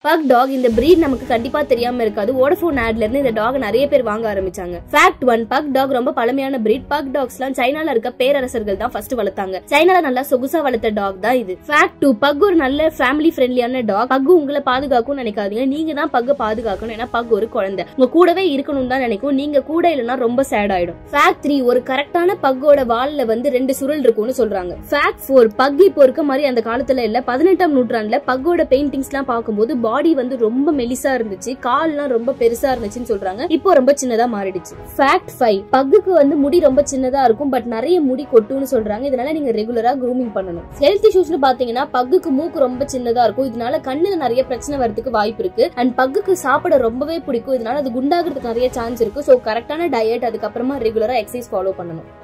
buck talk இந்த breed நமக்கு கண்டிப்பா தெரியாம இருக்காது வோடஃபோன் ஆட்ல இருந்து இந்த டாக் நிறைய பேர் வாங்க ஆரம்பிச்சாங்க ஃபேக்ட் ஒன் பக் டாக் ரொம்ப பழமையான breed பக் டாக்ஸ்லாம் சைனால இருக்க பேரரசர்கள் தான் ஃபர்ஸ்ட் வளர்த்தாங்க சைனால நல்லா சொகுசா வளர்த்த டாக் தான் இது ஃபேக்ட் டூ பக் ஒரு நல்ல ஃபேமிலி ஃப்ரெண்ட்லியான டாக் பக் உங்களை பாதுகாக்கும் நினைக்காதீங்க நீங்க தான் பக்க பாதுகாக்கணும் ஏன்னா பக் ஒரு குழந்தை உங்க கூடவே இருக்கணும் தான் நினைக்கும் நீங்க கூட இல்லைன்னா ரொம்ப சேட் ஆயிடும் ஃபேக்ட் த்ரீ ஒரு கரெக்டான பக்கோட வால்ல வந்து ரெண்டு சுருள் இருக்கும்னு சொல்றாங்க ஃபேக்ட் ஃபோர் பக் இப்போ இருக்க மாதிரி அந்த காலத்துல இல்ல பதினெட்டாம் நூற்றாண்டுல பக்கோட பெயிண்டிங்ஸ் எல்லாம் பார்க்கும்போது பாடி வந்து ரொம்ப மெலிசா இருந்துச்சு கால்லாம் ரொம்ப பெருசா இருந்துச்சுன்னு சொல்றாங்க இப்போ ரொம்ப சின்னதா மாறிடுச்சு ஃபேக்ட் ஃபைவ் பக்குக்கு வந்து முடி ரொம்ப சின்னதா இருக்கும் பட் நிறைய முடி கொட்டும்னு சொல்றாங்க இதனால நீங்க ரெகுலரா க்ரூமிங் பண்ணணும் ஹெல்த் இஷ்யூஸ்னு பாத்தீங்கன்னா பக்குக்கு மூக்கு ரொம்ப சின்னதா இருக்கும் இதனால கண்ணுல நிறைய பிரச்சனை வரதுக்கு வாய்ப்பு இருக்கு அண்ட் பக்குக்கு சாப்பிட ரொம்பவே பிடிக்கும் இதனால அது குண்டாகிறதுக்கு நிறைய சான்ஸ் இருக்கு ஸோ கரெக்டான டயட் அதுக்கப்புறமா ரெகுலரா எக்ஸசைஸ் ஃபாலோ பண்ணணும்